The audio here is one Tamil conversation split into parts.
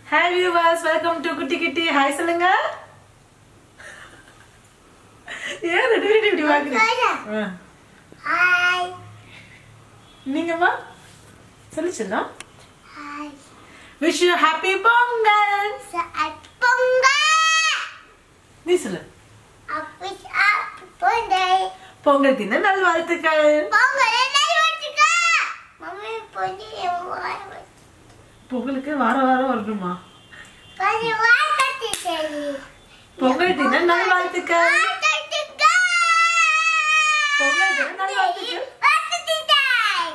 ஹாய் வியூவர்ஸ் வெல்கம் டு குட்டி கிட்டி ஹாய் சொல்லுங்க ஏன் ரெண்டு பேரும் இப்படி வாங்குறீங்க ஹாய் நீங்கம்மா சொல்லிச்சுன்னா hi wish you happy Pongal Pongal நீ சொல்லு அப்பிச் அப் பொங்கல் பொங்கல் தின நல்வாழ்த்துக்கள் பொங்கல் நல்வாழ்த்துக்க மம்மி பொங்கல் பொங்கலுக்கு வாரம் வாரம் வரணுமா பொங்கல் வாழ்த்து சரி பொங்கல் தின நல்வாழ்த்துக்கள் வாழ்த்துக்க பொங்கல் தின நல்வாழ்த்துக்கள் வாழ்த்துக்கள்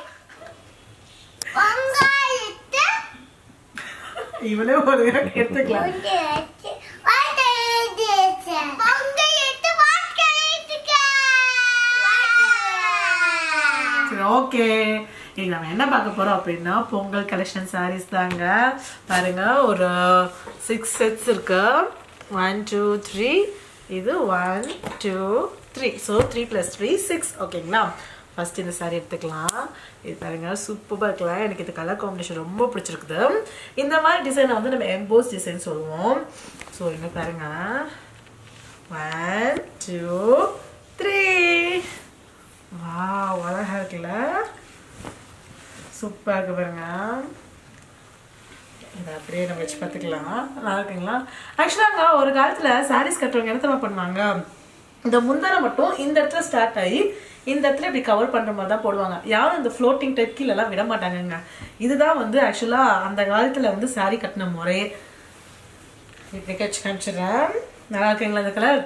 பொங்கலுக்கு இவளே ஒரு நேரம் எடுத்துக்கலாம் பொங்கலுக்கு வாழ்த்து பொங்கலுக்கு வாழ்த்துக்க சரி ஓகே இன்னைக்கு நம்ம என்ன பார்க்க போறோம் அப்படின்னா பொங்கல் கலெக்ஷன் சாரீஸ் தாங்க பாருங்க ஒரு சிக்ஸ் செட்ஸ் இருக்கு ஒன் டூ த்ரீ இது one two three so three plus three six ஓகேங்களா ஃபர்ஸ்ட் இந்த சாரீ எடுத்துக்கலாம் இது பாருங்க சூப்பராக இருக்கலாம் எனக்கு இந்த கலர் காம்பினேஷன் ரொம்ப பிடிச்சிருக்குது இந்த மாதிரி டிசைனை வந்து நம்ம எம்போஸ் டிசைன் சொல்லுவோம் ஸோ இங்க பாருங்க ஒன் டூ த்ரீ வாவ் அழகா இருக்குல்ல சூப்பராக இருக்கு பாருங்க இதை அப்படியே நம்ம வச்சு பார்த்துக்கலாம் நல்லா இருக்குங்களா ஆக்சுவலாங்க ஒரு காலத்தில் சாரீஸ் கட்டுறவங்க என்ன தெரியுமா பண்ணுவாங்க இந்த முந்தானை மட்டும் இந்த இடத்துல ஸ்டார்ட் ஆகி இந்த இடத்துல இப்படி கவர் பண்ணுற மாதிரி தான் போடுவாங்க யாரும் இந்த ஃப்ளோட்டிங் டைப் கீழெல்லாம் விட மாட்டாங்கங்க இதுதான் வந்து ஆக்சுவலாக அந்த காலத்தில் வந்து saree கட்டின முறை இப்படி கட்சி காமிச்சிடுறேன் நல்லா இருக்குங்களா இந்த கலர்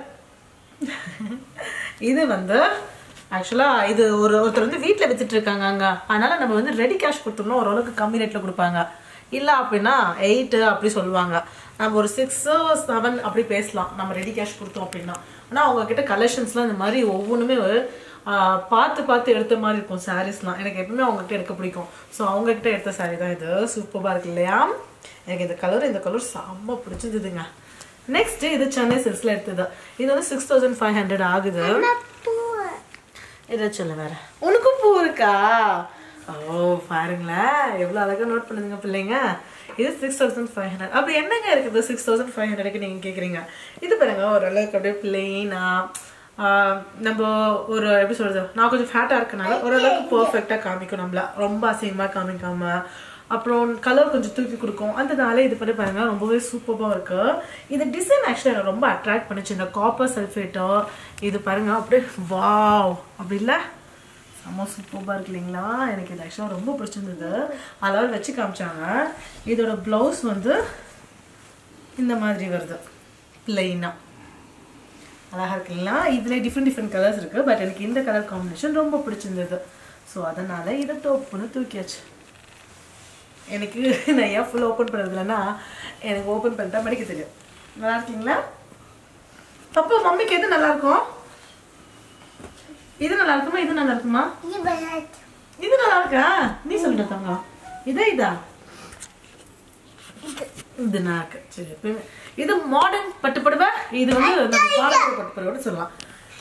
இது வந்து ஆக்சுவலாக இது ஒரு ஒருத்தர் வந்து வீட்டில் வித்துட்டு இருக்காங்க அங்க அதனால நம்ம வந்து ரெடி கேஷ் கொடுத்தோம்னா ஓரளவுக்கு கம்மி ரேட்டில் கொடுப்பாங்க இல்லை அப்படின்னா எயிட்டு அப்படி சொல்லுவாங்க நம்ம ஒரு சிக்ஸோ செவன் அப்படி பேசலாம் நம்ம ரெடி கேஷ் கொடுத்தோம் அப்படின்னா ஆனால் அவங்கக்கிட்ட கலெக்ஷன்ஸ்லாம் இந்த மாதிரி ஒவ்வொன்றுமே ஆஹ், பார்த்து பார்த்து எடுத்த மாதிரி இருக்கும் சாரீஸ்லாம் எனக்கு எப்பவுமே அவங்ககிட்ட எடுக்க பிடிக்கும் ஸோ அவங்கக்கிட்ட எடுத்த சாரீ தான் இது சூப்பராக இருக்கு இல்லையா எனக்கு இந்த கலர் இந்த கலர் செம்ம பிடிச்சிருந்ததுங்க நெக்ஸ்ட் இது சென்னை சில்க்ஸ்ல எடுத்தது இது வந்து சிக்ஸ் தௌசண்ட் ஃபைவ் ஹண்ட்ரட் ஆகுது இதை சொல்ல வேற உனக்கும் பூ இருக்கா ஓ பாருங்களேன் எவ்வளோ அழகா நோட் பண்ணுதுங்க பிள்ளைங்க இது சிக்ஸ் தௌசண்ட் ஃபைவ் ஹண்ட்ரட் அப்படி என்னங்க இருக்குது சிக்ஸ் தௌசண்ட் ஃபைவ் ஹண்ட்ரடுக்கு நீங்கள் கேட்குறீங்க இது பாருங்க ஓரளவுக்கு அப்படியே பிளெயினா நம்ம ஒரு எப்படி சொல்றது நான் கொஞ்சம் ஃபேட்டாக இருக்கனால ஓரளவுக்கு பர்ஃபெக்டாக காமிக்கும் நம்மள ரொம்ப அசிங்கமாக காமிக்காம அப்புறம் கலர் கொஞ்சம் தூக்கி கொடுக்கும் அதனால இது பண்ணி பாருங்க ரொம்பவே சூப்பராக இருக்கு இது டிசைன் ஆக்சுவலாக எனக்கு ரொம்ப அட்ராக்ட் பண்ணுச்சு இந்த காப்பர் சல்ஃபேட்டோ இது பாருங்க அப்படியே வாவ் அப்படி இல்லை செம்ம சூப்பராக இருக்கு இல்லைங்களா எனக்கு இது ஆக்சுவலாக ரொம்ப பிடிச்சிருந்தது அதாவது வச்சு காமிச்சாங்க இதோட ப்ளவுஸ் வந்து இந்த மாதிரி வருது பிளெயினாக அழகா இருக்குங்களா இதுல டிஃப்ரெண்ட் டிஃப்ரெண்ட் கலர்ஸ் இருக்கு பட் எனக்கு இந்த கலர் காம்பினேஷன் ரொம்ப பிடிச்சிருந்தது ஸோ அதனால இதை டோப்புன்னு தூக்கியாச்சு எனக்கு நான் ஏன் ஃபுல் ஓப்பன் பண்ணுறதுலன்னா எனக்கு ஓப்பன் பண்ணிட்டா படிக்க தெரியும் நல்லா இருக்கீங்களா அப்போ மம்மிக்கு எது நல்லா இருக்கும் இது நல்லா இருக்குமா இது நல்லா இருக்குமா இது நல்லா இருக்கா நீ சொல்ற தங்கம் இதே இதா இது நல்லா இருக்கு சரி எப்பயுமே இது மாடர்ன் பட்டு புடவை இது வந்து நம்ம பாரம்பரிய பட்டு புடவை சொல்லலாம்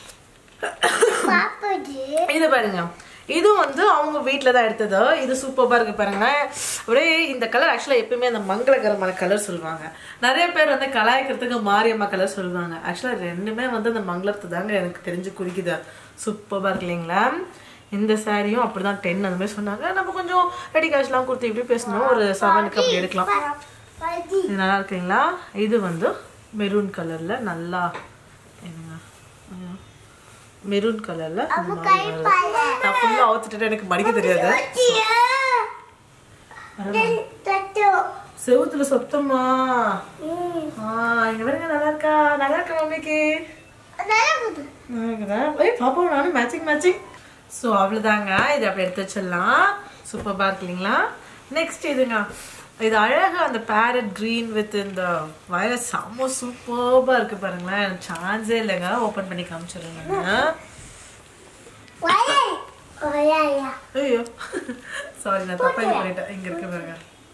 இது பாருங்க இது வந்து அவங்க வீட்டில் தான் எடுத்தது இது சூப்பராக இருக்கு பாருங்க அப்படியே இந்த கலர் ஆக்சுவலாக எப்பயுமே அந்த மங்களகரமான கலர் சொல்லுவாங்க நிறைய பேர் வந்து கலாய்க்கிறதுக்கு மாரியம்மா கலர் சொல்லுவாங்க ஆக்சுவலாக ரெண்டுமே வந்து அந்த மங்களத்தை தாங்க எனக்கு தெரிஞ்சு குறிக்குது சூப்பராக இருக்கு இல்லைங்களா இந்த சாரியும் அப்படிதான் டென் அந்த மாதிரி சொன்னாங்க நம்ம கொஞ்சம் ரெடி கேஷ்லாம் கொடுத்து இப்படி பேசணும் ஒரு செவனுக்கு அப்படி எடுக்கலாம் இது நல்லா இருக்குங்களா இது வந்து மெரூன் கலர்ல நல்லா என்னங்க மெரூன் கலர்ல நான் ஃபுல்லா அவுத்துட்டு எனக்கு மடிக்க தெரியாது செவுத்துல சொத்தமா ஆ இங்க பாருங்க நல்லா இருக்கா நல்லா இருக்கா மம்மிக்கு நல்லா இருக்குதா ஏய் பாப்பா நானும் மேட்சிங் மேட்சிங் ஸோ அவ்வளோதாங்க இது அப்படி எடுத்து வச்சிடலாம் சூப்பராக இருக்கு இல்லைங்களா நெக்ஸ்ட் இதுங்க இது அழகா அந்த பேரட் க்ரீன் வித் இந்த வயலட் செம்ம சூப்பராக இருக்கு பாருங்களேன் எனக்கு சான்ஸே இல்லைங்க ஓப்பன் பண்ணி காமிச்சிடுங்க ஐயோ சாரி நான் தப்பா இது பண்ணிட்டேன் இங்க இருக்கு பாருங்க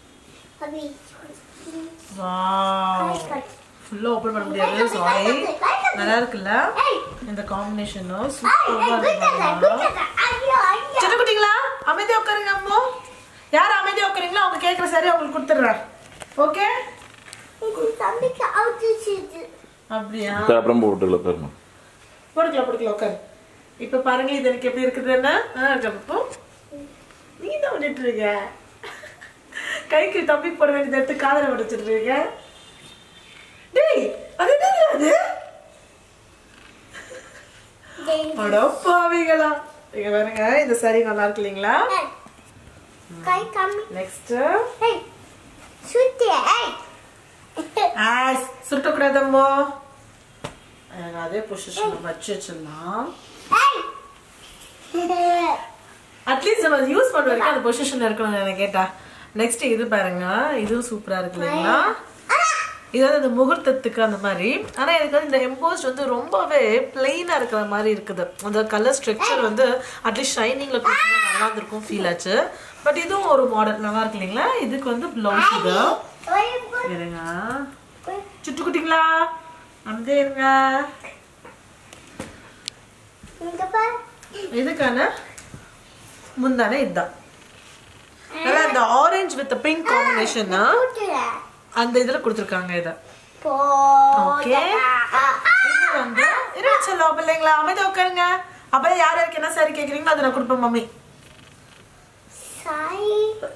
வாவ் ஃபுல்லா ஓபன் பண்ண முடியாது சாரி நல்லா இருக்குல்ல இந்த காம்பினேஷனும் சூப்பரா இருக்கு சின்ன குட்டிங்களா அமைதியா உட்காருங்க அம்மோ யார் அமைதியா உட்காருங்களோ அவங்க கேட்குற சரி அவங்களுக்கு கொடுத்துட்றேன் ஓகே உங்க தம்பிக்கு அவுத்துச்சு அப்படியா சரி அப்புறம் போட்டுக்கலாம் தரணும் போட்டுக்கலாம் போட்டுக்கலாம் உட்காரு இப்ப பாருங்க இது எனக்கு எப்படி இருக்குதுன்னா இப்போ நீ தான் பண்ணிட்டு இருக்க கைக்கு தம்பி போட வேண்டியது எடுத்து காதல உடைச்சிட்டு இருக்க டேய் அது என்னது அது அடப்பாவிகளா இங்க பாருங்க இந்த saree நல்லா இருக்கு இல்லைங்களா கை கம்மி நெக்ஸ்ட் ஏய் சுத்தி ஏய் ஆஸ் சுட்டக்கூடாதம்மோ எனக்கு அதே பொசிஷன்ல வச்சு வச்சிடலாம் ஏய் அட்லீஸ்ட் நம்ம யூஸ் பண்ண வரைக்கும் அந்த பொசிஷன்ல இருக்கணும் எனக்கு கேட்டா நெக்ஸ்ட் இது பாருங்க இதுவும் சூப்பரா இருக்கு இல்லைங்களா இது வந்து இந்த முகூர்த்தத்துக்கு அந்த மாதிரி ஆனா எனக்கு வந்து இந்த எம்போஸ்ட் வந்து ரொம்பவே பிளெயினா இருக்கிற மாதிரி இருக்குது அந்த கலர் ஸ்ட்ரக்சர் வந்து அட்லீஸ்ட் ஷைனிங்ல கொடுத்தா நல்லா இருந்திருக்கும் ஃபீல் ஆச்சு பட் இதுவும் ஒரு மாடல் நல்லா இருக்கு இல்லைங்களா இதுக்கு வந்து பிளவுஸ் இது ஒரு பு- இருங்க சுட்டுக்குட்டிங்களா அமைதியா இருங்க இங்க பாரு இதுக்கான முந்தானே இதுதான் நல்லா இந்த ஆரஞ்சு வித் பிங்க் காம்பினேஷன் கூட்டுல அந்த இதுல கொடுத்துருக்காங்க இத போ ஓகே இது வந்து இரு செல்லம் பிள்ளைங்களா அமைதியா உட்காருங்க அப்புறம் யார் யாருக்கு என்ன சாரி கேக்குறீங்களோ அதை நான் கொடுப்பேன் மம்மி சாய்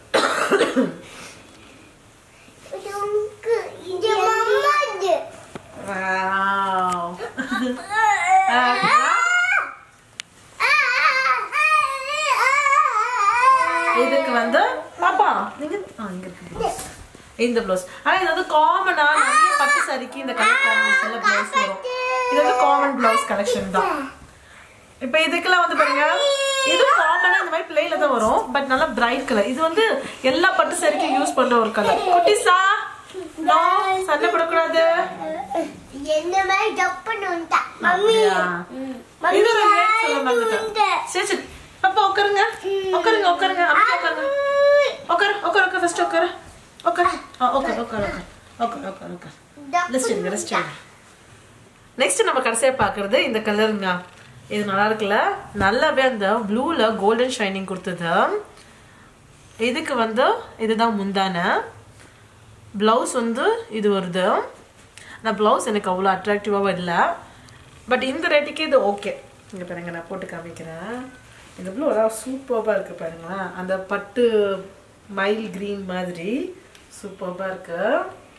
இது உனக்கு இது மம்மாது Wow. இதுக்கு வந்து பாப்பா நீங்க ஆ, இங்க இருக்கு blouse. இந்த ப்ளவுஸ் ஆனா இது வந்து காமனா நிறைய பட்டு சாரிக்கு இந்த கலர் காம்பினேஷன்ல ப்ளவுஸ் வரும் இது வந்து காமன் ப்ளவுஸ் கலெக்ஷன் தான் இப்போ இதுக்கெல்லாம் வந்து பாருங்க இது காமனா இந்த மாதிரி பிளேல தான் வரும் பட் நல்லா பிரைட் கலர் இது வந்து எல்லா பட்டு சாரிக்கும் யூஸ் பண்ற ஒரு கலர் குட்டிஸா நோ சண்டை போடக்கூடாது என்ன மாதிரி ஜப்பன் உண்டா மம்மி அப்படியா? இது ஒரு rate சொல்ல மறந்துட்டேன். சரி சரி பாப்பா உட்காருங்க உட்காருங்க உட்காருங்க அப்படியே உட்காருங்க உட்காரு உட்காரு உட்காரு ஃபர்ஸ்ட் உட்காரு உட்காரு ஆ உட்காரு உட்காரு உட்காரு உட்காரு உட்காரு உட்காரு ரெஸ்ட் எடுங்க ரெஸ்ட் எடுங்க நெக்ஸ்ட் நம்ம கடைசியா பார்க்கறது இந்த கலருங்க இது நல்லா இருக்குல்ல நல்லாவே அந்த ப்ளூல கோல்டன் ஷைனிங் கொடுத்தது இதுக்கு வந்து இதுதான் முந்தான ப்ளவுஸ் வந்து இது வருது அந்த ப்ளவுஸ் எனக்கு அவ்வளோ அட்ராக்டிவாகவும் இல்லை பட் இந்த ரேட்டுக்கு இது ஓகே இங்கே பாருங்க நான் போட்டு காமிக்கிறேன் இந்த ப்ளூ அதாவது சூப்பராக இருக்குது பாருங்களேன் அந்த பட்டு மைல் க்ரீன் மாதிரி சூப்பராக இருக்குது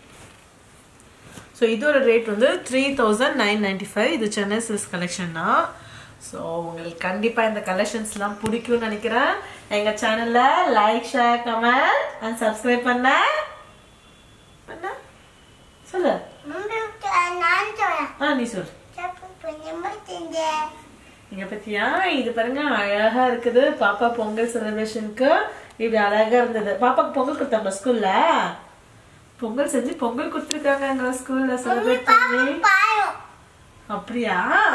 ஸோ இதோட ரேட் வந்து three thousand nine ninety five இது சென்னை சில்ஸ் கலெக்ஷன் தான் ஸோ உங்களுக்கு கண்டிப்பாக இந்த கலெக்ஷன்ஸ்லாம் பிடிக்கும்னு நினைக்கிறேன் எங்கள் சேனலில் like share comment and subscribe பண்ண பண்ண சொல்லு உங்களுக்கு நான் சொல்றேன் ஆ நீ சொல்லு தப்பு பண்ண மாட்டேங்க இங்க பத்தியா இது பாருங்க அழகா இருக்குது பாப்பா பொங்கல் செலிப்ரேஷனுக்கு இப்படி அழகா இருந்தது பாப்பாக்கு பொங்கல் கொடுத்தாங்க ஸ்கூல்ல பொங்கல் செஞ்சு பொங்கல் கொடுத்துருக்காங்க எங்க ஸ்கூல்ல செலிப்ரேட் பண்ணி பாயம் அப்படியா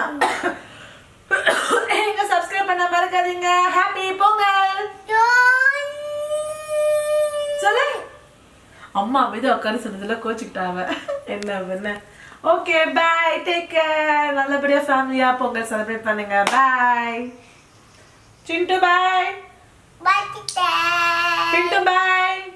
எங்க சப்ஸ்கிரைப் பண்ண மறக்காதீங்க ஹாப்பி பொங்கல் சொல்லு அம்மா அமைதி உட்காந்து சொன்னதுல கோச்சுக்கிட்டாவ என்ன என்ன ஓகே பாய் டேக் கேர் நல்லபடியா ஃபேமிலியா பொங்கல் செலிப்ரேட் பண்ணுங்க பாய் சிண்டு பாய் பாய்க்கிட்டேன் பிண்டு பாய்